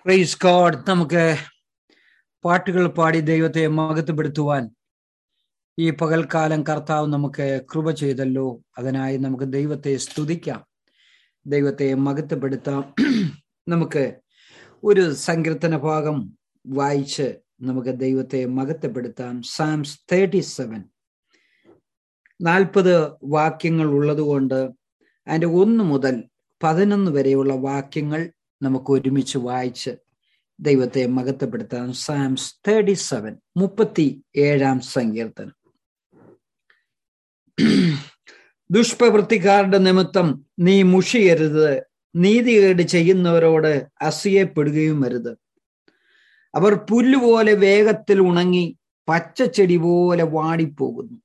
praise God നമുക്ക് പാട്ടുകൾ പാടി ദൈവത്തെ മഹത്വപ്പെടുത്തുവാൻ ഈ പകൽക്കാലം കർത്താവ് നമുക്ക് കൃപ ചെയ്തല്ലോ അതിനായി നമുക്ക് ദൈവത്തെ സ്തുതിക്കാം ദൈവത്തെ മഹത്വപ്പെടുത്താം നമുക്ക് ഒരു സങ്കീർത്തന ഭാഗം വായിച്ച് നമുക്ക് ദൈവത്തെ മഹത്വപ്പെടുത്താം സാംസ് തേർട്ടി സെവൻ നാൽപ്പത് വാക്യങ്ങൾ ഉള്ളതുകൊണ്ട് അതിൻ്റെ ഒന്ന് മുതൽ പതിനൊന്ന് വരെയുള്ള വാക്യങ്ങൾ നമുക്ക് ഒരുമിച്ച് വായിച്ച് ദൈവത്തെ മഹത്വപ്പെടുത്താം സാംസ് തേർട്ടി സെവൻ മുപ്പത്തി ഏഴാം സങ്കീർത്തനം ദുഷ്പ്രവൃത്തിക്കാരുടെ നിമിത്തം നീ മുഷിയരുത് നീതികേട് ചെയ്യുന്നവരോട് അസൂയപ്പെടുകയും വരുത് അവർ പുല്ലുപോലെ വേഗത്തിൽ ഉണങ്ങി പച്ചച്ചെടി പോലെ വാടിപ്പോകുന്നു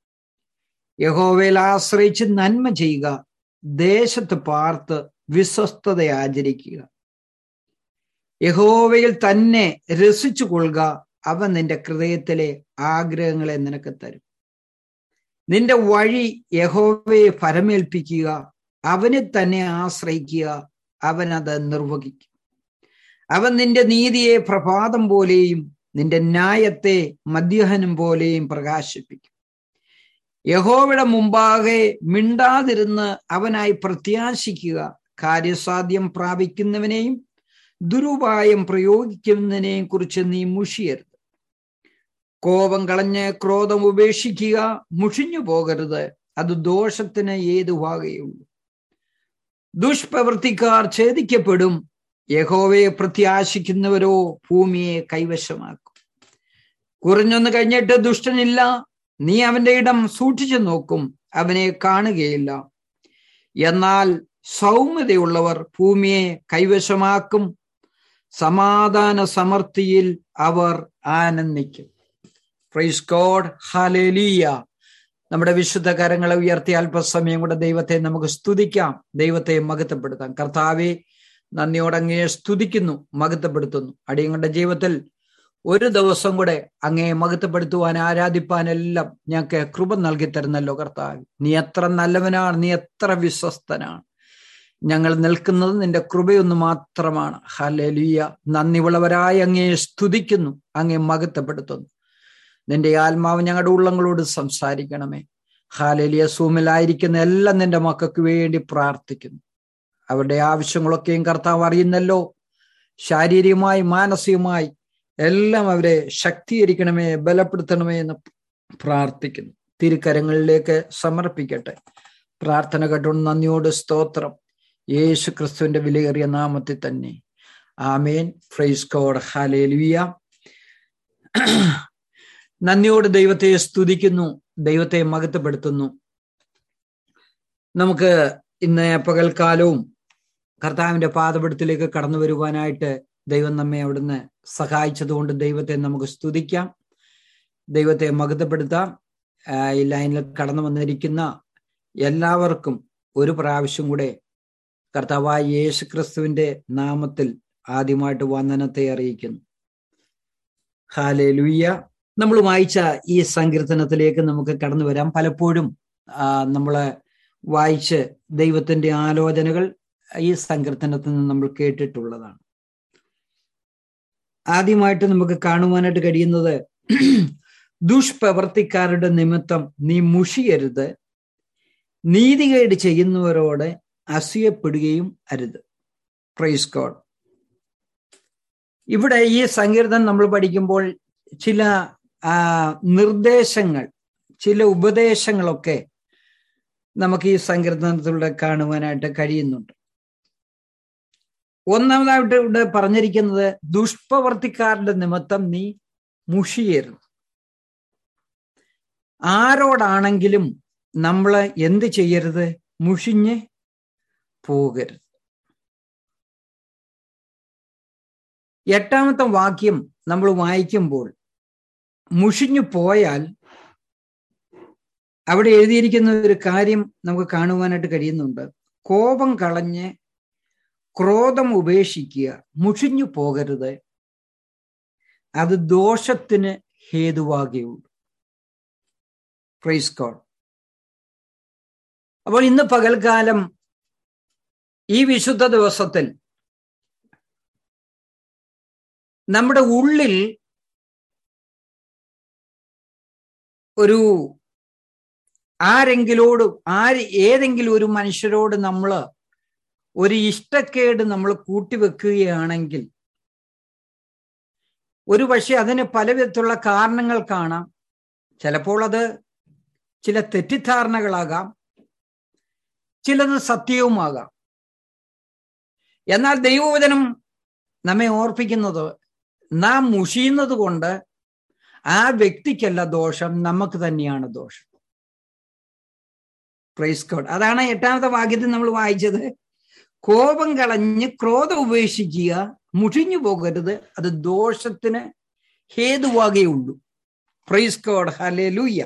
യഹോവയിൽ ആശ്രയിച്ച് നന്മ ചെയ്യുക ദേശത്ത് പാർത്ത് വിശ്വസ്തത ആചരിക്കുക യഹോവയിൽ തന്നെ രസിച്ചു കൊള്ളുക അവൻ നിന്റെ ഹൃദയത്തിലെ ആഗ്രഹങ്ങളെ നിനക്ക് തരും നിന്റെ വഴി യഹോവയെ ഫലമേൽപ്പിക്കുക അവനെ തന്നെ ആശ്രയിക്കുക അവൻ അത് നിർവഹിക്കും അവൻ നിന്റെ നീതിയെ പ്രഭാതം പോലെയും നിന്റെ ന്യായത്തെ മധ്യാഹനം പോലെയും പ്രകാശിപ്പിക്കും യഹോവയുടെ മുമ്പാകെ മിണ്ടാതിരുന്ന് അവനായി പ്രത്യാശിക്കുക കാര്യസാധ്യം പ്രാപിക്കുന്നവനെയും ദുരുപായം പ്രയോഗിക്കുന്നതിനെയും കുറിച്ച് നീ മുഷിയരുത് കോപം കളഞ്ഞ് ക്രോധം ഉപേക്ഷിക്കുക മുഷിഞ്ഞു പോകരുത് അത് ദോഷത്തിന് ഏതു വകയുള്ളൂ ദുഷ്പ്രവൃത്തിക്കാർ ഛേദിക്കപ്പെടും യഹോവയെ പ്രത്യാശിക്കുന്നവരോ ഭൂമിയെ കൈവശമാക്കും കുറഞ്ഞൊന്ന് കഴിഞ്ഞിട്ട് ദുഷ്ടനില്ല നീ അവന്റെ ഇടം സൂക്ഷിച്ചു നോക്കും അവനെ കാണുകയില്ല എന്നാൽ സൗമ്യതയുള്ളവർ ഭൂമിയെ കൈവശമാക്കും സമാധാന സമൃദ്ധിയിൽ അവർ ആനന്ദിക്കും പ്രൈസ് ഗോഡ് ഹാലേലിയ നമ്മുടെ വിശുദ്ധ കരങ്ങളെ ഉയർത്തി അല്പസമയം കൂടെ ദൈവത്തെ നമുക്ക് സ്തുതിക്കാം ദൈവത്തെ മഹത്വപ്പെടുത്താം കർത്താവെ നന്ദിയോടങ്ങയെ സ്തുതിക്കുന്നു മഹത്വപ്പെടുത്തുന്നു അടിയങ്ങളുടെ ജീവിതത്തിൽ ഒരു ദിവസം കൂടെ അങ്ങയെ മഹത്വപ്പെടുത്തുവാൻ ആരാധിപ്പാൻ എല്ലാം ഞങ്ങൾക്ക് കൃപ നൽകി തരുന്നല്ലോ കർത്താവ് നീ എത്ര നല്ലവനാണ് നീ എത്ര വിശ്വസ്തനാണ് ഞങ്ങൾ നിൽക്കുന്നത് നിന്റെ കൃപയൊന്നു മാത്രമാണ് ഹലലിയ നന്ദിയുള്ളവരായി അങ്ങയെ സ്തുതിക്കുന്നു അങ്ങയെ മഹത്വപ്പെടുത്തുന്നു നിന്റെ ആത്മാവ് ഞങ്ങളുടെ ഉള്ളങ്ങളോട് സംസാരിക്കണമേ ഹാലലിയ സൂമിലായിരിക്കുന്ന എല്ലാം നിന്റെ മക്കൾക്ക് വേണ്ടി പ്രാർത്ഥിക്കുന്നു അവരുടെ ആവശ്യങ്ങളൊക്കെയും കർത്താവ് അറിയുന്നല്ലോ ശാരീരികമായി മാനസികമായി എല്ലാം അവരെ ശക്തീകരിക്കണമേ ബലപ്പെടുത്തണമേ എന്ന് പ്രാർത്ഥിക്കുന്നു തിരുക്കരങ്ങളിലേക്ക് സമർപ്പിക്കട്ടെ പ്രാർത്ഥന കേട്ടോണ്ട് നന്ദിയോട് സ്തോത്രം യേശു ക്രിസ്തുവിന്റെ വിലയേറിയ നാമത്തിൽ തന്നെ ആമേൻ ഫ്രൈസ് കോഡ് ഹാലേലുയ നന്ദിയോട് ദൈവത്തെ സ്തുതിക്കുന്നു ദൈവത്തെ മഹത്വപ്പെടുത്തുന്നു നമുക്ക് ഇന്ന് പകൽക്കാലവും കർത്താവിന്റെ പാതപടത്തിലേക്ക് കടന്നു വരുവാനായിട്ട് ദൈവം നമ്മെ അവിടുന്ന് സഹായിച്ചതുകൊണ്ട് ദൈവത്തെ നമുക്ക് സ്തുതിക്കാം ദൈവത്തെ മഹത്വപ്പെടുത്താം ഈ ലൈനിൽ കടന്നു വന്നിരിക്കുന്ന എല്ലാവർക്കും ഒരു പ്രാവശ്യം കൂടെ കർത്താവായ യേശു ക്രിസ്തുവിന്റെ നാമത്തിൽ ആദ്യമായിട്ട് വന്ദനത്തെ അറിയിക്കുന്നു ഹാലെ ലുയ്യ നമ്മൾ വായിച്ച ഈ സങ്കീർത്തനത്തിലേക്ക് നമുക്ക് കടന്നു വരാം പലപ്പോഴും നമ്മള് വായിച്ച് ദൈവത്തിന്റെ ആലോചനകൾ ഈ സങ്കീർത്തനത്തിൽ നിന്ന് നമ്മൾ കേട്ടിട്ടുള്ളതാണ് ആദ്യമായിട്ട് നമുക്ക് കാണുവാനായിട്ട് കഴിയുന്നത് ദുഷ്പ്രവർത്തിക്കാരുടെ നിമിത്തം നീ മുഷിയരുത് നീതികേട് ചെയ്യുന്നവരോട് അസൂയപ്പെടുകയും അരുത് പ്രൈസ് ഗോഡ് ഇവിടെ ഈ സങ്കീർത്തനം നമ്മൾ പഠിക്കുമ്പോൾ ചില നിർദ്ദേശങ്ങൾ ചില ഉപദേശങ്ങളൊക്കെ നമുക്ക് ഈ സങ്കീർത്തനത്തിലൂടെ കാണുവാനായിട്ട് കഴിയുന്നുണ്ട് ഒന്നാമതായിട്ട് ഇവിടെ പറഞ്ഞിരിക്കുന്നത് ദുഷ്പ്രവർത്തിക്കാരുടെ നിമിത്തം നീ മുഷിയരുത് ആരോടാണെങ്കിലും നമ്മൾ എന്ത് ചെയ്യരുത് മുഷിഞ്ഞ് പോകരുത് എട്ടാമത്തെ വാക്യം നമ്മൾ വായിക്കുമ്പോൾ മുഷിഞ്ഞു പോയാൽ അവിടെ എഴുതിയിരിക്കുന്ന ഒരു കാര്യം നമുക്ക് കാണുവാനായിട്ട് കഴിയുന്നുണ്ട് കോപം കളഞ്ഞ് ക്രോധം ഉപേക്ഷിക്കുക മുഷിഞ്ഞു പോകരുത് അത് ദോഷത്തിന് ഹേതുവാകുകയുള്ളൂ പ്രൈസ് ഗോഡ് അപ്പോൾ ഇന്ന് പകൽക്കാലം ഈ വിശുദ്ധ ദിവസത്തിൽ നമ്മുടെ ഉള്ളിൽ ഒരു ആരെങ്കിലോട് ആര് ഏതെങ്കിലും ഒരു മനുഷ്യരോട് നമ്മൾ ഒരു ഇഷ്ടക്കേട് നമ്മൾ കൂട്ടിവെക്കുകയാണെങ്കിൽ ഒരു പക്ഷെ അതിന് പല വിധത്തിലുള്ള കാരണങ്ങൾ കാണാം ചിലപ്പോൾ അത് ചില തെറ്റിദ്ധാരണകളാകാം ചിലത് സത്യവുമാകാം എന്നാൽ ദൈവവചനം നമ്മെ ഓർപ്പിക്കുന്നത് നാം മുഷിയുന്നത് കൊണ്ട് ആ വ്യക്തിക്കല്ല ദോഷം നമുക്ക് തന്നെയാണ് ദോഷം പ്രൈസ് കോഡ് അതാണ് എട്ടാമത്തെ വാക്യത്തിൽ നമ്മൾ വായിച്ചത് കോപം കളഞ്ഞ് ക്രോധം ഉപേക്ഷിക്കുക മുഷിഞ്ഞു പോകരുത് അത് ദോഷത്തിന് ഹേതുവാകെയുള്ളൂ പ്രൈസ് കോഡ് ഹലേ ലൂയ്യ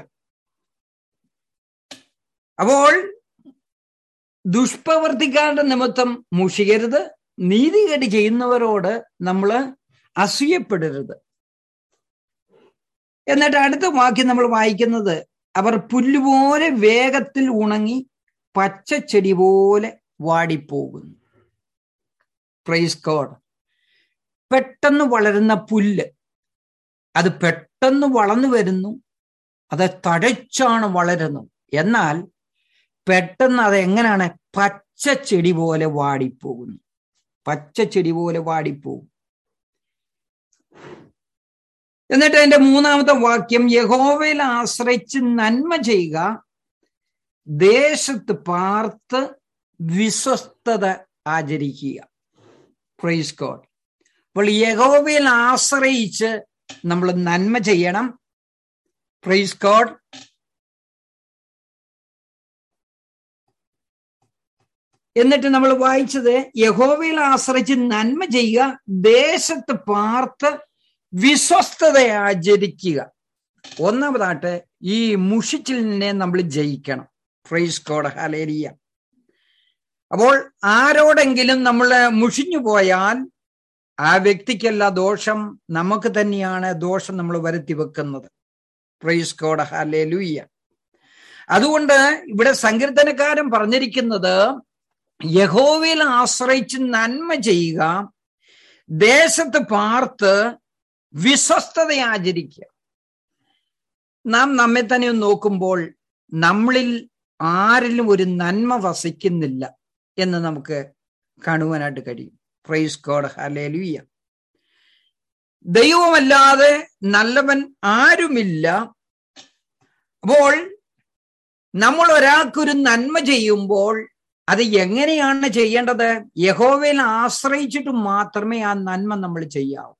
അപ്പോൾ ദുഷ്പ്രവർത്തിക്കാരുടെ നിമിത്തം മുഷിയരുത് നീതികേട് ചെയ്യുന്നവരോട് നമ്മൾ അസൂയപ്പെടരുത് എന്നിട്ട് അടുത്ത വാക്യം നമ്മൾ വായിക്കുന്നത് അവർ പുല്ലുപോലെ വേഗത്തിൽ ഉണങ്ങി പച്ചച്ചെടി പോലെ വാടിപ്പോകുന്നു പ്രൈസ് കോഡ് പെട്ടെന്ന് വളരുന്ന പുല്ല് അത് പെട്ടെന്ന് വളർന്നു വരുന്നു അത് തഴച്ചാണ് വളരുന്നത് എന്നാൽ പെട്ടെന്ന് അത് എങ്ങനെയാണ് പച്ച ചെടി പോലെ വാടിപ്പോകുന്നു പച്ച ചെടി പോലെ വാടിപ്പോകും എന്നിട്ട് അതിന്റെ മൂന്നാമത്തെ വാക്യം യഹോവയിൽ ആശ്രയിച്ച് നന്മ ചെയ്യുക ദേശത്ത് പാർത്ത് വിശ്വസ്തത ആചരിക്കുക പ്രൈസ് ഗോഡ് അപ്പോൾ യഹോവയിൽ ആശ്രയിച്ച് നമ്മൾ നന്മ ചെയ്യണം പ്രൈസ് ഗോഡ് എന്നിട്ട് നമ്മൾ വായിച്ചത് യഹോവയിൽ ആശ്രയിച്ച് നന്മ ചെയ്യുക ദേശത്ത് പാർത്ത് വിശ്വസ്തത ആചരിക്കുക ഒന്നാമതായിട്ട് ഈ മുഷിച്ചിലിനെ നമ്മൾ ജയിക്കണം ഫ്രൈസ് കോഡ് ഹലേരിയ അപ്പോൾ ആരോടെങ്കിലും നമ്മൾ മുഷിഞ്ഞു പോയാൽ ആ വ്യക്തിക്കല്ല ദോഷം നമുക്ക് തന്നെയാണ് ദോഷം നമ്മൾ വരുത്തി വെക്കുന്നത് പ്രൈസ് കോഡ് ഹലേ ലൂയ്യ അതുകൊണ്ട് ഇവിടെ സങ്കീർത്തനക്കാരൻ പറഞ്ഞിരിക്കുന്നത് യഹോവയിൽ ആശ്രയിച്ച് നന്മ ചെയ്യുക ദേശത്ത് പാർത്ത് വിശ്വസ്തത ആചരിക്കുക നാം നമ്മെ തന്നെ ഒന്ന് നോക്കുമ്പോൾ നമ്മളിൽ ആരിലും ഒരു നന്മ വസിക്കുന്നില്ല എന്ന് നമുക്ക് കാണുവാനായിട്ട് കഴിയും പ്രൈസ് ഗോഡ് ഹലേലുയ്യ ദൈവമല്ലാതെ നല്ലവൻ ആരുമില്ല അപ്പോൾ നമ്മൾ ഒരാൾക്കൊരു നന്മ ചെയ്യുമ്പോൾ അത് എങ്ങനെയാണ് ചെയ്യേണ്ടത് യഹോവയിൽ ആശ്രയിച്ചിട്ട് മാത്രമേ ആ നന്മ നമ്മൾ ചെയ്യാവൂ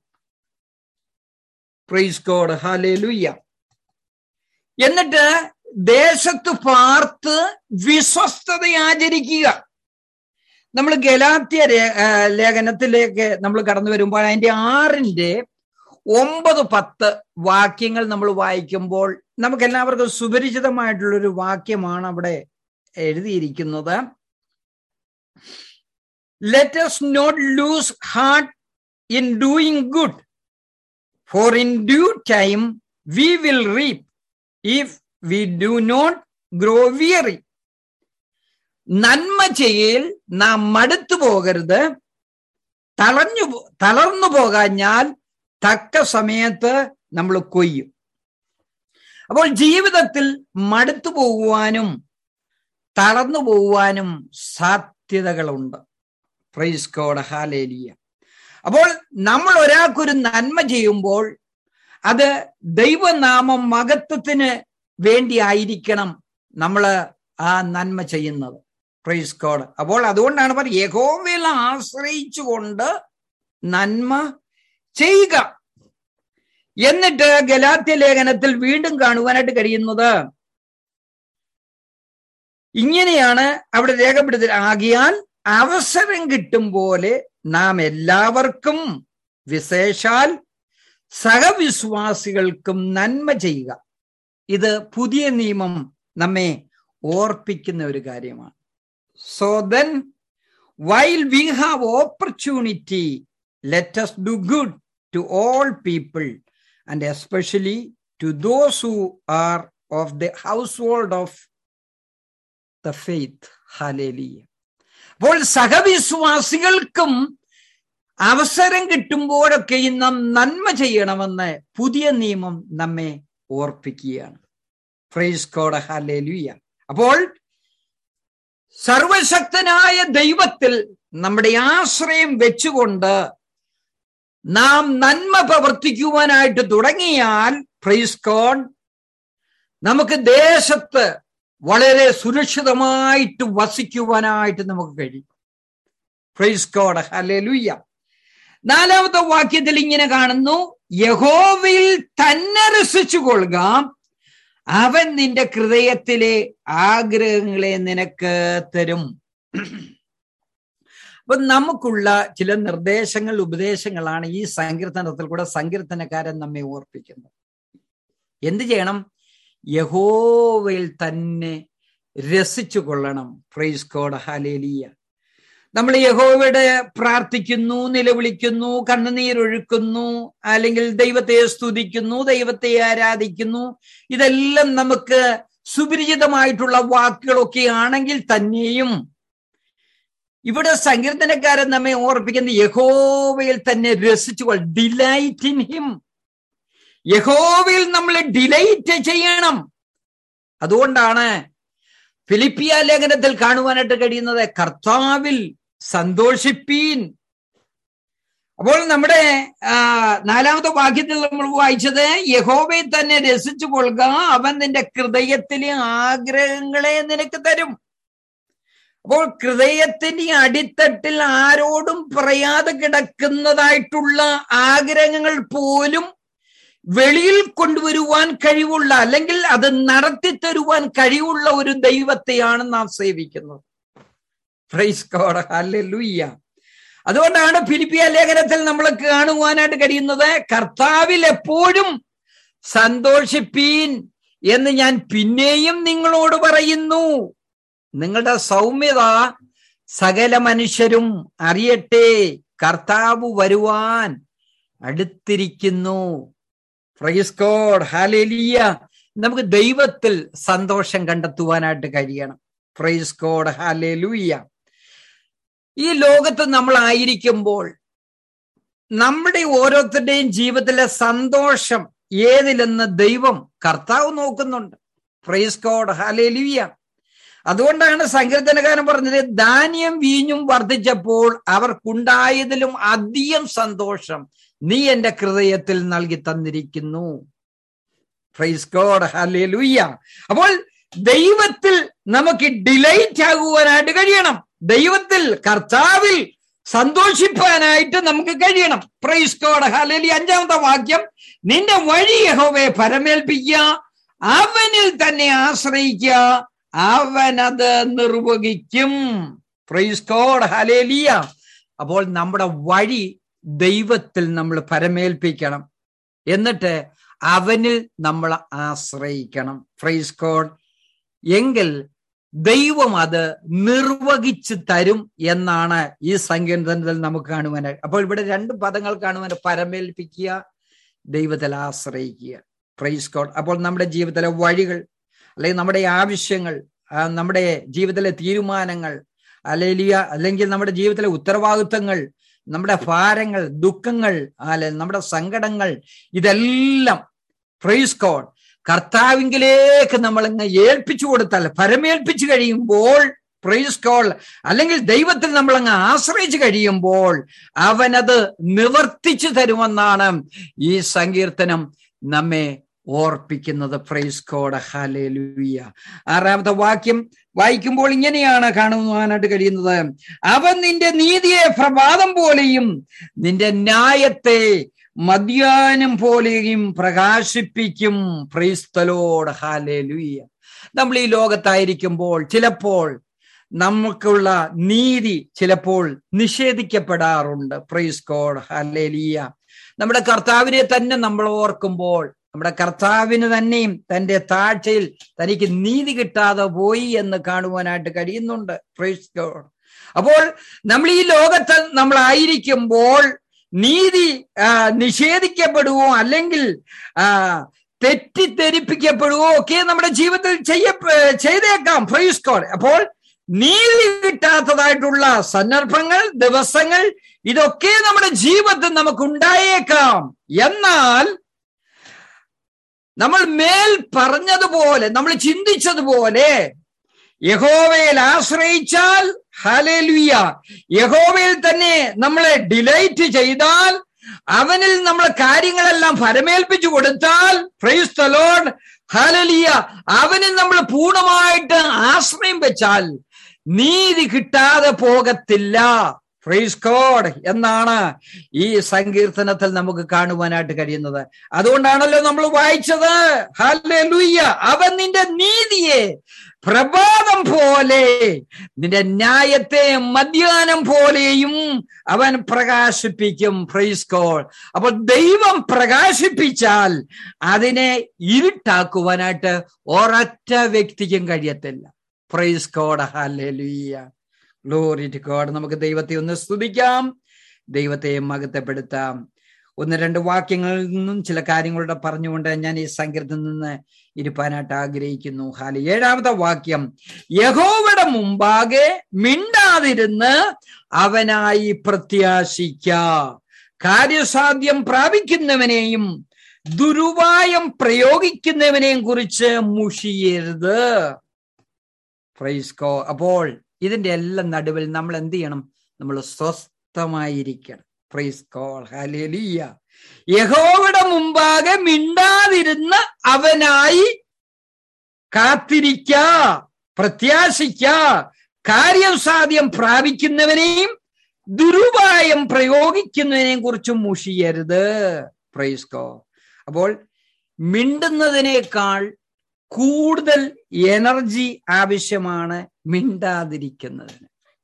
പ്രൈസ് ഗോഡ് ഹാലേലുയ്യ എന്നിട്ട് ദേശത്ത് പാർത്ത് വിശ്വസ്തത ആചരിക്കുക നമ്മൾ ഗലാത്യ ലേഖനത്തിലേക്ക് നമ്മൾ കടന്നു വരുമ്പോൾ അതിന്റെ ആറിന്റെ ഒമ്പത് പത്ത് വാക്യങ്ങൾ നമ്മൾ വായിക്കുമ്പോൾ നമുക്ക് എല്ലാവർക്കും സുപരിചിതമായിട്ടുള്ളൊരു വാക്യമാണ് അവിടെ എഴുതിയിരിക്കുന്നത് let us not lose heart in doing good for in due time we will reap if we do not grow weary നന്മ ചെയ്യൽ നാം മടുത്തു പോകരുത് തളഞ്ഞു തളർന്നു പോകാഞ്ഞാൽ തക്ക സമയത്ത് നമ്മൾ കൊയ്യും അപ്പോൾ ജീവിതത്തിൽ മടുത്തു പോകുവാനും തളർന്നു പോകുവാനും സാധ്യതകളുണ്ട് പ്രൈസ് കോഡ് ഹാലേലിയ അപ്പോൾ നമ്മൾ ഒരാൾക്കൊരു നന്മ ചെയ്യുമ്പോൾ അത് ദൈവനാമം മഹത്വത്തിന് വേണ്ടി ആയിരിക്കണം നമ്മൾ ആ നന്മ ചെയ്യുന്നത് പ്രൈസ് കോഡ് അപ്പോൾ അതുകൊണ്ടാണ് പറയുക യഹോവയിൽ ആശ്രയിച്ചുകൊണ്ട് നന്മ ചെയ്യുക എന്നിട്ട് ഗലാത്യ ലേഖനത്തിൽ വീണ്ടും കാണുവാനായിട്ട് കഴിയുന്നത് ഇങ്ങനെയാണ് അവിടെ രേഖപ്പെടുത്തി ആകിയാൽ അവസരം കിട്ടും പോലെ നാം എല്ലാവർക്കും വിശേഷാൽ സഹവിശ്വാസികൾക്കും നന്മ ചെയ്യുക ഇത് പുതിയ നിയമം നമ്മെ ഓർപ്പിക്കുന്ന ഒരു കാര്യമാണ് so then while we have opportunity let us do good to all people and especially to those who are of the household of the faith hallelujah അപ്പോൾ സഹവിശ്വാസികൾക്കും അവസരം കിട്ടുമ്പോഴൊക്കെയും നാം നന്മ ചെയ്യണമെന്ന് പുതിയ നിയമം നമ്മെ ഓർപ്പിക്കുകയാണ് ഫ്രൈസ് കോഡ് ഹാലേലുയ അപ്പോൾ സർവശക്തനായ ദൈവത്തിൽ നമ്മുടെ ആശ്രയം വെച്ചുകൊണ്ട് നാം നന്മ പ്രവർത്തിക്കുവാനായിട്ട് തുടങ്ങിയാൽ ഫ്രൈസ് കോഡ് നമുക്ക് ദേശത്ത് വളരെ സുരക്ഷിതമായിട്ട് വസിക്കുവാനായിട്ട് നമുക്ക് കഴിയും ഫ്രൈസ് കോഡ് ഹലേലുയ്യ നാലാമത്തെ വാക്യത്തിൽ ഇങ്ങനെ കാണുന്നു യഹോവയിൽ തന്നെ രസിച്ചു കൊള്ളുക അവൻ നിന്റെ ഹൃദയത്തിലെ ആഗ്രഹങ്ങളെ നിനക്ക് തരും അപ്പൊ നമുക്കുള്ള ചില നിർദ്ദേശങ്ങൾ ഉപദേശങ്ങളാണ് ഈ സങ്കീർത്തനത്തിൽ കൂടെ സങ്കീർത്തനക്കാരൻ നമ്മെ ഓർപ്പിക്കുന്നത് എന്ത് ചെയ്യണം യഹോവയിൽ തന്നെ രസിച്ചു കൊള്ളണം ഫ്രൈസ് കോഡ് ഹാലേലിയ നമ്മൾ യഹോവയുടെ പ്രാർത്ഥിക്കുന്നു നിലവിളിക്കുന്നു കണ്ണുനീരൊഴുക്കുന്നു അല്ലെങ്കിൽ ദൈവത്തെ സ്തുതിക്കുന്നു ദൈവത്തെ ആരാധിക്കുന്നു ഇതെല്ലാം നമുക്ക് സുപരിചിതമായിട്ടുള്ള വാക്കുകളൊക്കെ ആണെങ്കിൽ തന്നെയും ഇവിടെ സങ്കീർത്തനക്കാരൻ നമ്മെ ഓർപ്പിക്കുന്ന യഹോവയിൽ തന്നെ രസിച്ചു ഡിലൈറ്റ് ഇൻ ഹിം യഹോവയിൽ നമ്മൾ ഡിലൈറ്റ് ചെയ്യണം അതുകൊണ്ടാണ് ഫിലിപ്പിയ ലേഖനത്തിൽ കാണുവാനായിട്ട് കഴിയുന്നത് കർത്താവിൽ സന്തോഷിപ്പീൻ അപ്പോൾ നമ്മുടെ നാലാമത്തെ വാക്യത്തിൽ നമ്മൾ വായിച്ചത് യഹോവയെ തന്നെ രസിച്ചു കൊള്ളുക അവൻ നിന്റെ ഹൃദയത്തിലെ ആഗ്രഹങ്ങളെ നിനക്ക് തരും അപ്പോൾ ഹൃദയത്തിന്റെ അടിത്തട്ടിൽ ആരോടും പറയാതെ കിടക്കുന്നതായിട്ടുള്ള ആഗ്രഹങ്ങൾ പോലും വെളിയിൽ കൊണ്ടുവരുവാൻ കഴിവുള്ള അല്ലെങ്കിൽ അത് നടത്തി തരുവാൻ കഴിവുള്ള ഒരു ദൈവത്തെയാണ് നാം സേവിക്കുന്നത് ഫ്രൈസ് കോഡ് ഹല്ലേലൂയ്യ അതുകൊണ്ടാണ് ഫിലിപ്പിയ ലേഖനത്തിൽ നമ്മൾ കാണുവാനായിട്ട് കഴിയുന്നത് കർത്താവിൽ എപ്പോഴും സന്തോഷിപ്പീൻ എന്ന് ഞാൻ പിന്നെയും നിങ്ങളോട് പറയുന്നു നിങ്ങളുടെ സൗമ്യത സകല മനുഷ്യരും അറിയട്ടെ കർത്താവ് വരുവാൻ അടുത്തിരിക്കുന്നു ഫ്രൈസ് കോഡ് ഹാലേലിയ നമുക്ക് ദൈവത്തിൽ സന്തോഷം കണ്ടെത്തുവാനായിട്ട് കഴിയണം ഫ്രൈസ് കോഡ് ഹാലേലൂയ്യ ഈ ലോകത്ത് നമ്മൾ ആയിരിക്കുമ്പോൾ നമ്മുടെ ഓരോരുത്തരുടെയും ജീവിതത്തിലെ സന്തോഷം ഏതിലെന്ന് ദൈവം കർത്താവ് നോക്കുന്നുണ്ട് ഫ്രൈസ് കോഡ് ഹാലേലുയ്യ അതുകൊണ്ടാണ് സങ്കീർത്തനകാരൻ പറഞ്ഞത് ധാന്യം വീഞ്ഞും വർദ്ധിച്ചപ്പോൾ അവർക്കുണ്ടായതിലും അധികം സന്തോഷം നീ എന്റെ ഹൃദയത്തിൽ നൽകി തന്നിരിക്കുന്നു ഫ്രൈസ് കോഡ് ഹാലേലുയ്യ അപ്പോൾ ദൈവത്തിൽ നമുക്ക് ഡിലൈറ്റ് ആകുവാനായിട്ട് കഴിയണം ദൈവത്തിൽ കർത്താവിൽ സന്തോഷിപ്പാനായിട്ട് നമുക്ക് കഴിയണം പ്രൈസ് കോഡ് ഹലലി അഞ്ചാമത്തെ വാക്യം നിന്റെ വഴി യഹോവയെ പരമേൽപ്പിക്കുക അവനിൽ തന്നെ ആശ്രയിക്കുക അവനത് നിർവഹിക്കും പ്രൈസ് കോഡ് ഹലേലിയ അപ്പോൾ നമ്മുടെ വഴി ദൈവത്തിൽ നമ്മൾ പരമേൽപ്പിക്കണം എന്നിട്ട് അവനിൽ നമ്മൾ ആശ്രയിക്കണം ഫ്രൈസ് കോഡ് എങ്കിൽ ദൈവം അത് നിർവഹിച്ചു തരും എന്നാണ് ഈ സങ്കീർത്തനത്തിൽ നമുക്ക് കാണുവാനായി അപ്പോൾ ഇവിടെ രണ്ട് പദങ്ങൾ കാണുവാൻ പരമേൽപ്പിക്കുക ദൈവത്തിൽ ആശ്രയിക്കുക പ്രൈസ് കോഡ് അപ്പോൾ നമ്മുടെ ജീവിതത്തിലെ വഴികൾ അല്ലെങ്കിൽ നമ്മുടെ ആവശ്യങ്ങൾ നമ്മുടെ ജീവിതത്തിലെ തീരുമാനങ്ങൾ അല്ലെങ്കിൽ അല്ലെങ്കിൽ നമ്മുടെ ജീവിതത്തിലെ ഉത്തരവാദിത്വങ്ങൾ നമ്മുടെ ഭാരങ്ങൾ ദുഃഖങ്ങൾ അല്ലെ നമ്മുടെ സങ്കടങ്ങൾ ഇതെല്ലാം പ്രൈസ് കോഡ് കർത്താവിങ്കിലേക്ക് നമ്മൾ ഇങ്ങ് ഏൽപ്പിച്ചു കൊടുത്താൽ പരമേൽപ്പിച്ചു കഴിയുമ്പോൾ പ്രൈസ് കോൾ അല്ലെങ്കിൽ ദൈവത്തിൽ നമ്മൾ അങ്ങ് ആശ്രയിച്ചു കഴിയുമ്പോൾ അവനത് നിവർത്തിച്ചു തരുമെന്നാണ് ഈ സങ്കീർത്തനം നമ്മെ ഓർപ്പിക്കുന്നത് പ്രൈസ് കോഡ് ഹലേലുയ്യ ആറാമത്തെ വാക്യം വായിക്കുമ്പോൾ ഇങ്ങനെയാണ് കാണുവാനായിട്ട് കഴിയുന്നത് അവൻ നിന്റെ നീതിയെ പ്രഭാതം പോലെയും നിന്റെ ന്യായത്തെ മധ്യാനം പോലെയും പ്രകാശിപ്പിക്കും ക്രൈസ്തലോട് ഹാലേലുയ്യ നമ്മൾ ഈ ലോകത്തായിരിക്കുമ്പോൾ ചിലപ്പോൾ നമുക്കുള്ള നീതി ചിലപ്പോൾ നിഷേധിക്കപ്പെടാറുണ്ട് പ്രൈസ് കോഡ് ഹലേലിയ നമ്മുടെ കർത്താവിനെ തന്നെ നമ്മൾ ഓർക്കുമ്പോൾ നമ്മുടെ കർത്താവിന് തന്നെയും തന്റെ താഴ്ചയിൽ തനിക്ക് നീതി കിട്ടാതെ പോയി എന്ന് കാണുവാനായിട്ട് കഴിയുന്നുണ്ട് പ്രൈസ് ഗോഡ് അപ്പോൾ നമ്മൾ ഈ ലോകത്ത് നമ്മൾ ആയിരിക്കുമ്പോൾ നീതി നിഷേധിക്കപ്പെടുവോ അല്ലെങ്കിൽ തെറ്റിദ്ധരിപ്പിക്കപ്പെടുവോ ഒക്കെ നമ്മുടെ ജീവിതത്തിൽ ചെയ്യ ചെയ്തേക്കാം പ്രൈസ് ഗോഡ് അപ്പോൾ നീതി കിട്ടാത്തതായിട്ടുള്ള സന്ദർഭങ്ങൾ ദിവസങ്ങൾ ഇതൊക്കെ നമ്മുടെ ജീവിതത്തിൽ നമുക്ക് ഉണ്ടായേക്കാം എന്നാൽ നമ്മൾ മേൽ പറഞ്ഞതുപോലെ നമ്മൾ ചിന്തിച്ചതുപോലെ യഹോവയിൽ ആശ്രയിച്ചാൽ ഹലേലുയ യഹോവയിൽ തന്നെ നമ്മളെ ഡിലൈറ്റ് ചെയ്താൽ അവനിൽ നമ്മൾ കാര്യങ്ങളെല്ലാം ഫലമേൽപ്പിച്ചു കൊടുത്താൽ പ്രൈസ് തലോൺ ഹലലിയ അവനിൽ നമ്മൾ പൂർണ്ണമായിട്ട് ആശ്രയം വെച്ചാൽ നീതി കിട്ടാതെ പോകത്തില്ല ഫ്രൈസ് കോഡ് എന്നാണ് ഈ സങ്കീർത്തനത്തിൽ നമുക്ക് കാണുവാനായിട്ട് കഴിയുന്നത് അതുകൊണ്ടാണല്ലോ നമ്മൾ വായിച്ചത് ഹല്ലേലൂയ അവൻ നിന്റെ നീതിയെ പ്രഭാതം പോലെ നിന്റെ ന്യായത്തെ മധ്യാനം പോലെയും അവൻ പ്രകാശിപ്പിക്കും ഫ്രൈസ് കോഡ് അപ്പോൾ ദൈവം പ്രകാശിപ്പിച്ചാൽ അതിനെ ഇരുട്ടാക്കുവാനായിട്ട് ഒരൊറ്റ വ്യക്തിക്കും കഴിയത്തില്ല praise God hallelujah glory to God നമുക്ക് ദൈവത്തെ ഒന്ന് സ്തുതിക്കാം ദൈവത്തെ മകത്തപ്പെടുത്താം ഒന്ന് രണ്ട് വാക്യങ്ങളിൽ നിന്നും ചില കാര്യങ്ങളുടെ പറഞ്ഞുകൊണ്ട് ഞാൻ ഈ സങ്കീർത്തത്തിൽ നിന്ന് ഇരുപ്പാനായിട്ട് ആഗ്രഹിക്കുന്നു ഹാലി ഏഴാമത്തെ വാക്യം യഹോവയുടെ മുമ്പാകെ മിണ്ടാതിരുന്ന് അവനായി പ്രത്യാശിക്ക കാര്യസാധ്യം പ്രാപിക്കുന്നവനെയും ദുരുപായം പ്രയോഗിക്കുന്നവനെയും കുറിച്ച് മുഷിയരുത് ഫ്രൈസ്കോ അപ്പോൾ ഇതിന്റെ എല്ലാം നടുവിൽ നമ്മൾ എന്ത് ചെയ്യണം നമ്മൾ സ്വസ്ഥമായിരിക്കണം പ്രൈസ് കോൾ ഹലേലിയ യഹോവയുടെ മുമ്പാകെ മിണ്ടാതിരുന്ന് അവനായി കാത്തിരിക്ക പ്രത്യാശിക്ക കാര്യം സാധ്യം പ്രാപിക്കുന്നവനെയും ദുരുപായം പ്രയോഗിക്കുന്നതിനെയും കുറിച്ചും മുഷിയരുത് പ്രൈസ് കോ അപ്പോൾ മിണ്ടുന്നതിനേക്കാൾ കൂടുതൽ എനർജി ആവശ്യമാണ് മിണ്ടാതിരിക്കുന്നതിന്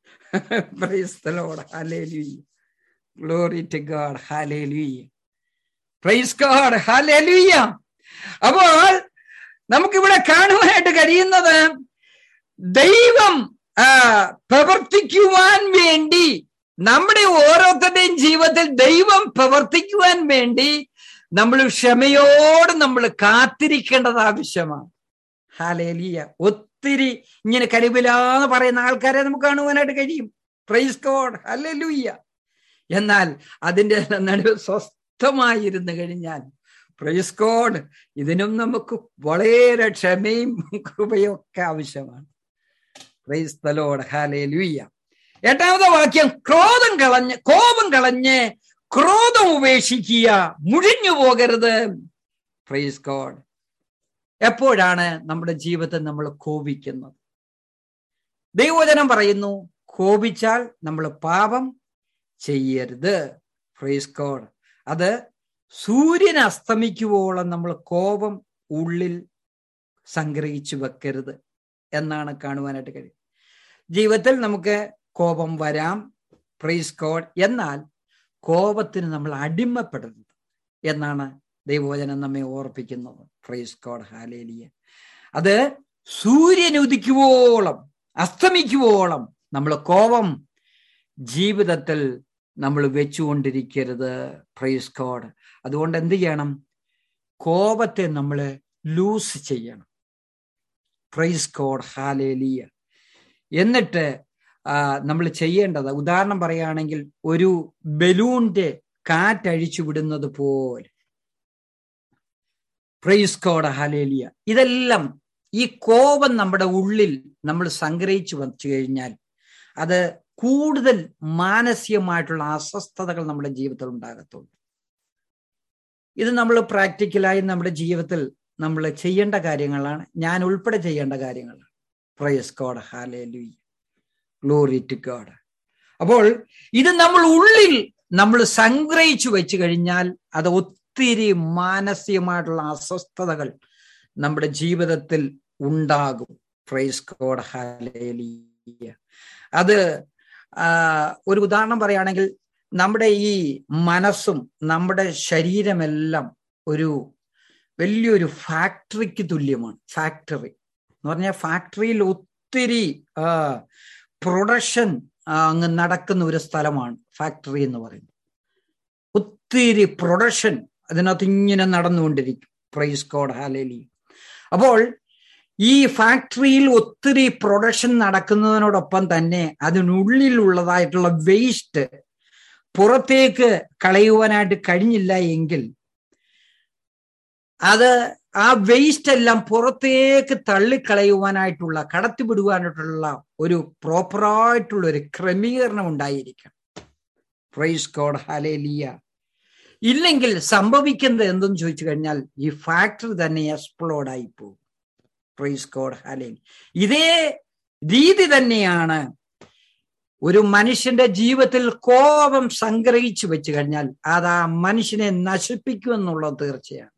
glory to God hallelujah praise God hallelujah അപ്പോൾ നമുക്കിവിടെ കാണുവാനായിട്ട് കഴിയുന്നത് ദൈവം പ്രവർത്തിക്കുവാൻ വേണ്ടി നമ്മുടെ ഓരോരുത്തരുടെയും ജീവിതത്തിൽ ദൈവം പ്രവർത്തിക്കുവാൻ വേണ്ടി നമ്മൾ ക്ഷമയോട് നമ്മൾ കാത്തിരിക്കേണ്ടത് ആവശ്യമാണ് ഹാലേലിയ ഒത്തിരി ഇങ്ങനെ കരുവിലാന്ന് പറയുന്ന ആൾക്കാരെ നമുക്ക് കാണുവാനായിട്ട് കഴിയും പ്രൈസ് കോഡ് ഹല്ലേലൂയ്യ എന്നാൽ അതിന്റെ നടുവ് സ്വസ്ഥമായിരുന്നു കഴിഞ്ഞാൽ പ്രൈസ് കോഡ് ഇതിനും നമുക്ക് വളരെ ക്ഷമയും കൃപയും ഒക്കെ ആവശ്യമാണ് പ്രൈസ് തലോട് ഹാലേലൂയ്യ എട്ടാമത്തെ വാക്യം ക്രോധം കളഞ്ഞ് കോപം കളഞ്ഞ് ക്രോധം ഉപേക്ഷിക്കുക മുഴിഞ്ഞു പോകരുത് പ്രൈസ് ഗോഡ് എപ്പോഴാണ് നമ്മുടെ ജീവിതത്തിൽ നമ്മൾ കോപിക്കുന്നത് ദൈവവചനം പറയുന്നു കോപിച്ചാൽ നമ്മൾ പാപം ചെയ്യരുത് ഫ്രൈസ് കോഡ് അത് സൂര്യൻ അസ്തമിക്കുവോളം നമ്മൾ കോപം ഉള്ളിൽ സംഗ്രഹിച്ചു വെക്കരുത് എന്നാണ് കാണുവാനായിട്ട് കഴിയും ജീവിതത്തിൽ നമുക്ക് കോപം വരാം പ്രൈസ് കോഡ് എന്നാൽ കോപത്തിന് നമ്മൾ അടിമപ്പെടരുത് എന്നാണ് ദൈവവചനം നമ്മെ ഓർപ്പിക്കുന്നത് ഫ്രൈസ് കോഡ് ഹാലേലിയ അത് സൂര്യൻ ഉദിക്കുവോളം അസ്തമിക്കുവോളം നമ്മൾ കോപം ജീവിതത്തിൽ നമ്മൾ വെച്ചുകൊണ്ടിരിക്കരുത് പ്രൈസ് കോഡ് അതുകൊണ്ട് എന്ത് ചെയ്യണം കോപത്തെ നമ്മൾ ലൂസ് ചെയ്യണം പ്രൈസ് കോഡ് ഹാലേലിയ എന്നിട്ട് നമ്മൾ ചെയ്യേണ്ടത് ഉദാഹരണം പറയുകയാണെങ്കിൽ ഒരു ബലൂണിന്റെ കാറ്റഴിച്ചു വിടുന്നത് പോലെ പ്രൈസ് കോഡ് ഹലേലിയ ഇതെല്ലാം ഈ കോപം നമ്മുടെ ഉള്ളിൽ നമ്മൾ സംഗ്രഹിച്ചു വച്ചു കഴിഞ്ഞാൽ അത് കൂടുതൽ മാനസികമായിട്ടുള്ള അസ്വസ്ഥതകൾ നമ്മുടെ ജീവിതത്തിൽ ഉണ്ടാകത്തുള്ളൂ ഇത് നമ്മൾ പ്രാക്ടിക്കലായി നമ്മുടെ ജീവിതത്തിൽ നമ്മൾ ചെയ്യേണ്ട കാര്യങ്ങളാണ് ഞാൻ ഉൾപ്പെടെ ചെയ്യേണ്ട കാര്യങ്ങളാണ് praise God hallelujah glory to God അപ്പോൾ ഇത് നമ്മൾ ഉള്ളിൽ നമ്മൾ സംഗ്രഹിച്ചു വെച്ചു കഴിഞ്ഞാൽ അത് ഒത്തിരി മാനസികമായിട്ടുള്ള അസ്വസ്ഥതകൾ നമ്മുടെ ജീവിതത്തിൽ ഉണ്ടാകും പ്രൈസ് കോഡ് ഹാലേലിയ അത് ഒരു ഉദാഹരണം പറയുകയാണെങ്കിൽ നമ്മുടെ ഈ മനസ്സും നമ്മുടെ ശരീരമെല്ലാം ഒരു വലിയൊരു ഫാക്ടറിക്ക് തുല്യമാണ് ഫാക്ടറി എന്ന് പറഞ്ഞാൽ ഫാക്ടറിയിൽ ഒത്തിരി പ്രൊഡക്ഷൻ അങ്ങ് നടക്കുന്ന ഒരു സ്ഥലമാണ് ഫാക്ടറി എന്ന് പറയുന്നത് ഒത്തിരി പ്രൊഡക്ഷൻ അതിനകത്ത് ഇങ്ങനെ നടന്നുകൊണ്ടിരിക്കും പ്രൈസ് കോഡ് ഹാലേലി അപ്പോൾ ഈ ഫാക്ടറിയിൽ ഒത്തിരി പ്രൊഡക്ഷൻ നടക്കുന്നതിനോടൊപ്പം തന്നെ അതിനുള്ളിലുള്ളതായിട്ടുള്ള വേസ്റ്റ് പുറത്തേക്ക് കളയുവാനായിട്ട് കഴിഞ്ഞില്ല എങ്കിൽ അത് ആ വേസ്റ്റ് എല്ലാം പുറത്തേക്ക് തള്ളിക്കളയുവാനായിട്ടുള്ള കടത്തിവിടുവാനായിട്ടുള്ള ഒരു പ്രോപ്പറായിട്ടുള്ള ഒരു ക്രമീകരണം ഉണ്ടായിരിക്കണം പ്രൈസ് കോഡ് ഹലേലിയ ഇല്ലെങ്കിൽ സംഭവിക്കുന്നത് എന്തെന്ന് ചോദിച്ചു കഴിഞ്ഞാൽ ഈ ഫാക്ടറി തന്നെ എക്സ്പ്ലോഡ് ആയി പോകും പ്രൈസ് കോഡ് ഹലേലി ഇതേ രീതി തന്നെയാണ് ഒരു മനുഷ്യന്റെ ജീവിതത്തിൽ കോപം സംഗ്രഹിച്ചു വെച്ച് കഴിഞ്ഞാൽ അത് ആ മനുഷ്യനെ നശിപ്പിക്കുമെന്നുള്ളത് തീർച്ചയാണ്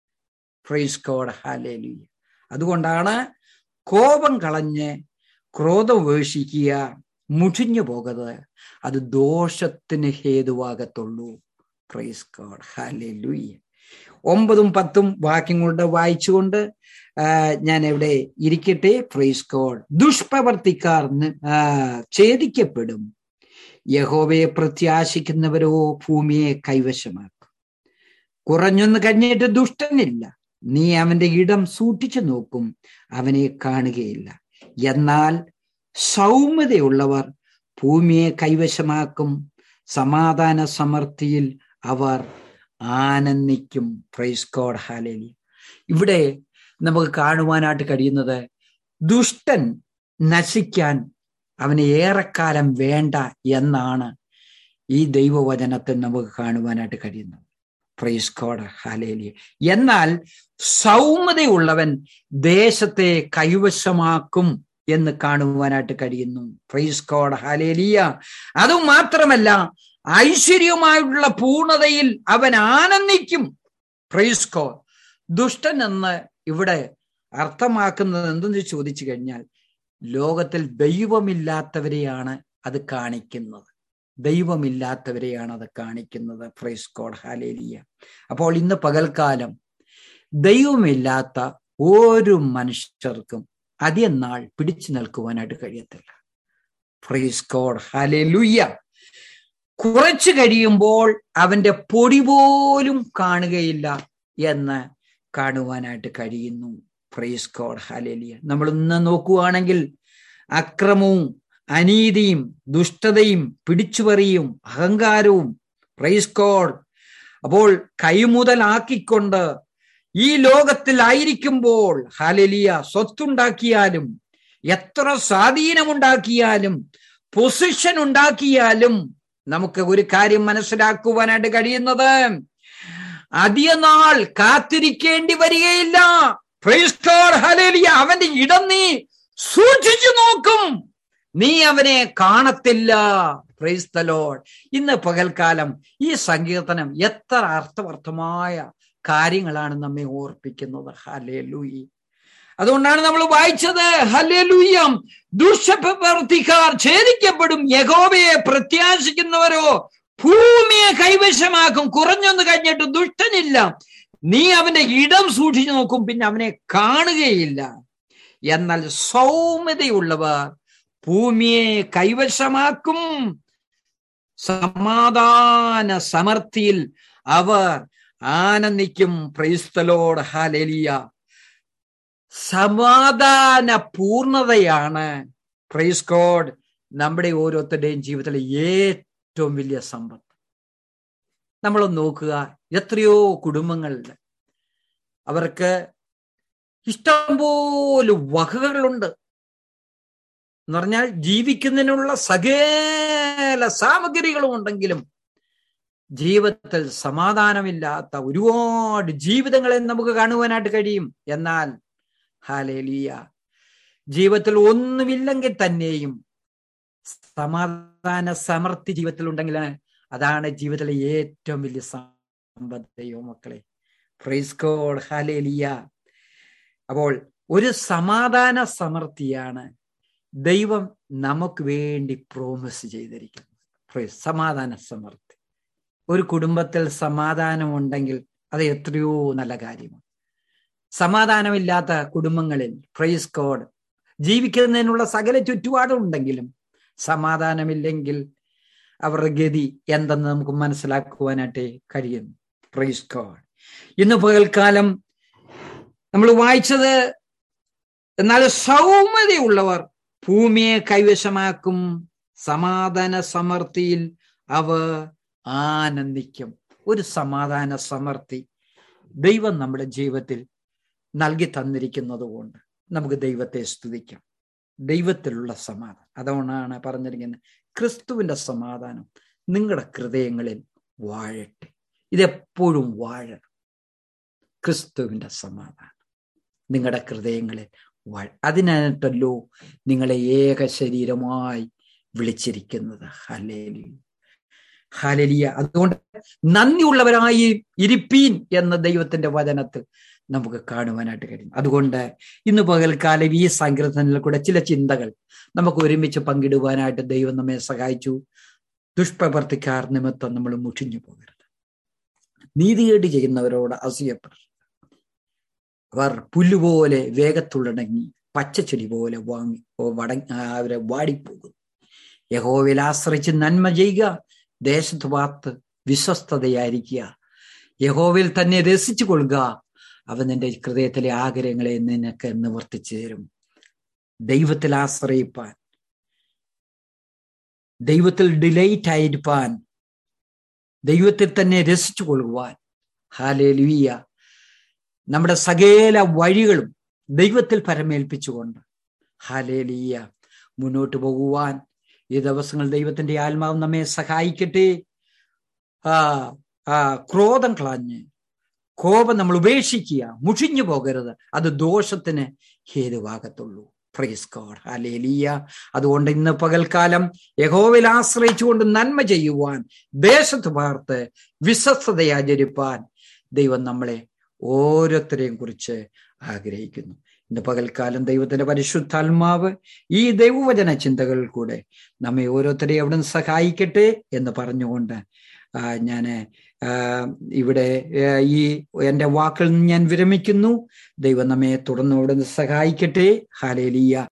പ്രൈസ് കോഡ് ഹാലേലി അതുകൊണ്ടാണ് കോപം കളഞ്ഞ് ക്രോധം ഉപേക്ഷിക്കുക മുഷിഞ്ഞു പോകരുത് അത് ദോഷത്തിന് ഹേതുവാകത്തുള്ളൂ പ്രൈസ് കോഡ് ഹാലേലൂയ ഒമ്പതും പത്തും വാക്യങ്ങളുടെ വായിച്ചുകൊണ്ട് ഞാൻ എവിടെ ഇരിക്കട്ടെ പ്രൈസ് കോഡ് ദുഷ്പ്രവർത്തിക്കാർ ഛേദിക്കപ്പെടും യഹോവയെ പ്രത്യാശിക്കുന്നവരോ ഭൂമിയെ കൈവശമാക്കും കുറഞ്ഞൊന്ന് കഴിഞ്ഞിട്ട് ദുഷ്ടനില്ല നീ അവന്റെ ഇടം സൂക്ഷിച്ചു നോക്കും അവനെ കാണുകയില്ല എന്നാൽ സൗമ്യതയുള്ളവർ ഭൂമിയെ കൈവശമാക്കും സമാധാന സമൃദ്ധിയിൽ അവർ ആനന്ദിക്കും പ്രൈസ് കോഡ് ഹാലേലി ഇവിടെ നമുക്ക് കാണുവാനായിട്ട് കഴിയുന്നത് ദുഷ്ടൻ നശിക്കാൻ അവന് ഏറെക്കാലം വേണ്ട എന്നാണ് ഈ ദൈവവചനത്തിൽ നമുക്ക് കാണുവാനായിട്ട് കഴിയുന്നത് പ്രൈസ് കോഡ് ഹാലേലിയ എന്നാൽ സൗമ്യതയുള്ളവൻ ദേശത്തെ കൈവശമാക്കും എന്ന് കാണുവാനായിട്ട് കഴിയുന്നു പ്രൈസ് കോഡ് ഹാലേലിയ അതുമാത്രമല്ല ഐശ്വര്യമായുള്ള പൂർണ്ണതയിൽ അവൻ ആനന്ദിക്കും പ്രൈസ് കോഡ് ദുഷ്ടൻ എന്ന് ഇവിടെ അർത്ഥമാക്കുന്നത് എന്തെന്ന് ചോദിച്ചു കഴിഞ്ഞാൽ ലോകത്തിൽ ദൈവമില്ലാത്തവരെയാണ് അത് കാണിക്കുന്നത് ദൈവമില്ലാത്തവരെയാണ് അത് കാണിക്കുന്നത് ഫ്രൈസ് കോഡ് ഹാലേലിയ അപ്പോൾ ഇന്ന് പകൽക്കാലം ദൈവമില്ലാത്ത ഒരു മനുഷ്യർക്കും അധികം നാൾ പിടിച്ചു നിൽക്കുവാനായിട്ട് കഴിയത്തില്ല ഫ്രൈസ് കോഡ് ഹാലേലുയ്യ കുറച്ചു കഴിയുമ്പോൾ അവന്റെ പൊടി പോലും കാണുകയില്ല എന്ന് കാണുവാനായിട്ട് കഴിയുന്നു ഫ്രൈസ് കോഡ് ഹാലേലിയ നമ്മൾ ഇന്ന് നോക്കുകയാണെങ്കിൽ അക്രമവും അനീതിയും ദുഷ്ടതയും പിടിച്ചുപറിയും അഹങ്കാരവും പ്രൈസ് കോഡ് അപ്പോൾ കൈമുതലാക്കിക്കൊണ്ട് ഈ ലോകത്തിലായിരിക്കുമ്പോൾ ഹാലലിയ സ്വത്തുണ്ടാക്കിയാലും എത്ര സ്വാധീനമുണ്ടാക്കിയാലും പൊസിഷൻ ഉണ്ടാക്കിയാലും നമുക്ക് ഒരു കാര്യം മനസ്സിലാക്കുവാനായിട്ട് കഴിയുന്നത് അധിക നാൾ കാത്തിരിക്കേണ്ടി വരികയില്ല പ്രൈസ് കോഡ് ഹാലലിയ അവന്റെ ഇടം നീ സൂക്ഷിച്ചു നോക്കും നീ അവനെ കാണത്തില്ല പ്രൈസ് ദ ലോഡ് ഇന്ന് പകൽക്കാലം ഈ സങ്കീർത്തനം എത്ര അർത്ഥവർത്ഥമായ കാര്യങ്ങളാണ് നമ്മെ ഓർപ്പിക്കുന്നത് ഹലേ ലൂയി അതുകൊണ്ടാണ് നമ്മൾ വായിച്ചത് ഹലേ ലൂയം ദുഷ്ടപ്രവർത്തിക്കാർ ഛേദിക്കപ്പെടും യഹോവയെ പ്രത്യാശിക്കുന്നവരോ ഭൂമിയെ കൈവശമാക്കും കുറഞ്ഞൊന്ന് കഴിഞ്ഞിട്ട് ദുഷ്ടനില്ല നീ അവന്റെ ഇടം സൂക്ഷിച്ചു നോക്കും പിന്നെ അവനെ കാണുകയില്ല എന്നാൽ സൗമ്യതയുള്ളവർ ഭൂമിയെ കൈവശമാക്കും സമാധാന സമർത്ഥിയിൽ അവർ ആനന്ദിക്കും പ്രൈസ്തലോട് ഹാലേലിയ സമാധാന പൂർണതയാണ് പ്രൈസ് കോഡ് നമ്മുടെ ഓരോരുത്തരുടെയും ജീവിതത്തിലെ ഏറ്റവും വലിയ സമ്പത്ത് നമ്മളൊന്ന് നോക്കുക എത്രയോ കുടുംബങ്ങളിൽ അവർക്ക് ഇഷ്ടംപോലെ വകകളുണ്ട് എന്ന് പറഞ്ഞാൽ ജീവിക്കുന്നതിനുള്ള സകല സാമഗ്രികളും ഉണ്ടെങ്കിലും ജീവിതത്തിൽ സമാധാനമില്ലാത്ത ഒരുപാട് ജീവിതങ്ങളെ നമുക്ക് കാണുവാനായിട്ട് കഴിയും എന്നാൽ ഹാലേലിയ ജീവിതത്തിൽ ഒന്നുമില്ലെങ്കിൽ തന്നെയും സമാധാന സമൃദ്ധി ജീവിതത്തിൽ ഉണ്ടെങ്കിൽ അതാണ് ജീവിതത്തിലെ ഏറ്റവും വലിയ സമ്പത്തയോ മക്കളെ ഫ്രൈസ് കോഡ് ഹാലേലിയ അപ്പോൾ ഒരു സമാധാന സമൃദ്ധിയാണ് ദൈവം നമുക്ക് വേണ്ടി പ്രോമിസ് ചെയ്തിരിക്കുന്നത് സമാധാന സമൃദ്ധി ഒരു കുടുംബത്തിൽ സമാധാനം ഉണ്ടെങ്കിൽ അത് എത്രയോ നല്ല കാര്യമാണ് സമാധാനമില്ലാത്ത കുടുംബങ്ങളിൽ പ്രൈസ് കോഡ് ജീവിക്കുന്നതിനുള്ള സകല ചുറ്റുപാടും ഉണ്ടെങ്കിലും സമാധാനമില്ലെങ്കിൽ അവരുടെ ഗതി എന്തെന്ന് നമുക്ക് മനസ്സിലാക്കുവാനായിട്ട് കഴിയുന്നു പ്രൈസ് കോഡ് ഇന്ന് പകൽക്കാലം നമ്മൾ വായിച്ചത് എന്നാൽ സൗമ്യതയുള്ളവർ ഭൂമിയെ കൈവശമാക്കും സമാധാന സമൃദ്ധിയിൽ അവർ ആനന്ദിക്കും ഒരു സമാധാന സമൃദ്ധി ദൈവം നമ്മുടെ ജീവിതത്തിൽ നൽകി തന്നിരിക്കുന്നത് കൊണ്ട് നമുക്ക് ദൈവത്തെ സ്തുതിക്കാം ദൈവത്തിലുള്ള സമാധാനം അതുകൊണ്ടാണ് പറഞ്ഞിരിക്കുന്നത് ക്രിസ്തുവിന്റെ സമാധാനം നിങ്ങളുടെ ഹൃദയങ്ങളിൽ വാഴട്ടെ ഇതെപ്പോഴും വാഴണം ക്രിസ്തുവിന്റെ സമാധാനം നിങ്ങളുടെ ഹൃദയങ്ങളിൽ വാഴ അതിനായിട്ടല്ലോ നിങ്ങളെ ഏക ശരീരമായി വിളിച്ചിരിക്കുന്നത് ഹലേലി ഹലലിയ അതുകൊണ്ട് നന്ദിയുള്ളവരായി ഇരിപ്പീൻ എന്ന ദൈവത്തിന്റെ വചനത്തിൽ നമുക്ക് കാണുവാനായിട്ട് കഴിയും അതുകൊണ്ട് ഇന്ന് പകൽക്കാലം ഈ സങ്കീർത്തനത്തിൽ കൂടെ ചില ചിന്തകൾ നമുക്ക് ഒരുമിച്ച് പങ്കിടുവാനായിട്ട് ദൈവം നമ്മെ സഹായിച്ചു ദുഷ്പ്രവർത്തിക്കാർ നിമിത്തം നമ്മൾ മുഷിഞ്ഞു പോകരുത് നീതികേട് ചെയ്യുന്നവരോട് അസൂയപ്പെടരുത് അവർ പുല്ലുപോലെ വേഗത്തുള്ളടങ്ങി പച്ചച്ചെടി പോലെ വാങ്ങി വടങ്ങി അവരെ വാടിപ്പോകും യഹോവയിൽ ആശ്രയിച്ച് നന്മ ചെയ്യുക ദേശത്ത് പാർത്ത് വിശ്വസ്തതയായിരിക്കുക യഹോവയിൽ തന്നെ രസിച്ചു കൊള്ളുക അവൻ നിന്റെ ഹൃദയത്തിലെ ആഗ്രഹങ്ങളെ നിനക്ക് നിവർത്തിച്ചു തരും ദൈവത്തിൽ ആശ്രയിപ്പാൻ ദൈവത്തിൽ ഡിലൈറ്റ് ആയിരിക്കാൻ ദൈവത്തിൽ തന്നെ രസിച്ചു കൊള്ളുവാൻ ഹാലേ ലുയ്യ നമ്മുടെ സകല വഴികളും ദൈവത്തിൽ പരമേൽപ്പിച്ചുകൊണ്ട് ഹാലേ ലിയ മുന്നോട്ട് പോകുവാൻ ഈ ദിവസങ്ങൾ ദൈവത്തിന്റെ ആത്മാവ് നമ്മെ സഹായിക്കട്ടെ ആ ആ ക്രോധം കളഞ്ഞ് കോപം നമ്മൾ ഉപേക്ഷിക്കുക മുഷിഞ്ഞു പോകരുത് അത് ദോഷത്തിന് ഹേതുവാകത്തുള്ളൂ പ്രൈസ് ഗോഡ് ഹലേലിയ അതുകൊണ്ട് ഇന്ന് പകൽക്കാലം യഹോവിൽ ആശ്രയിച്ചുകൊണ്ട് നന്മ ചെയ്യുവാൻ ദേശത്ത് പാർത്ത് വിശ്വസ്തതയാചരിപ്പാൻ ദൈവം നമ്മളെ ഓരോരുത്തരെയും കുറിച്ച് ആഗ്രഹിക്കുന്നു ഇന്ന് പകൽക്കാലം ദൈവത്തിന്റെ പരിശുദ്ധാത്മാവ് ഈ ദൈവവചന ചിന്തകളിൽ കൂടെ നമ്മെ ഓരോരുത്തരെയും അവിടെ സഹായിക്കട്ടെ എന്ന് പറഞ്ഞുകൊണ്ട് ഞാൻ ഇവിടെ ഈ എൻ്റെ വാക്കിൽ നിന്ന് ഞാൻ വിരമിക്കുന്നു ദൈവം നമ്മെ തുടർന്ന് അവിടെ സഹായിക്കട്ടെ ഹാലേലിയ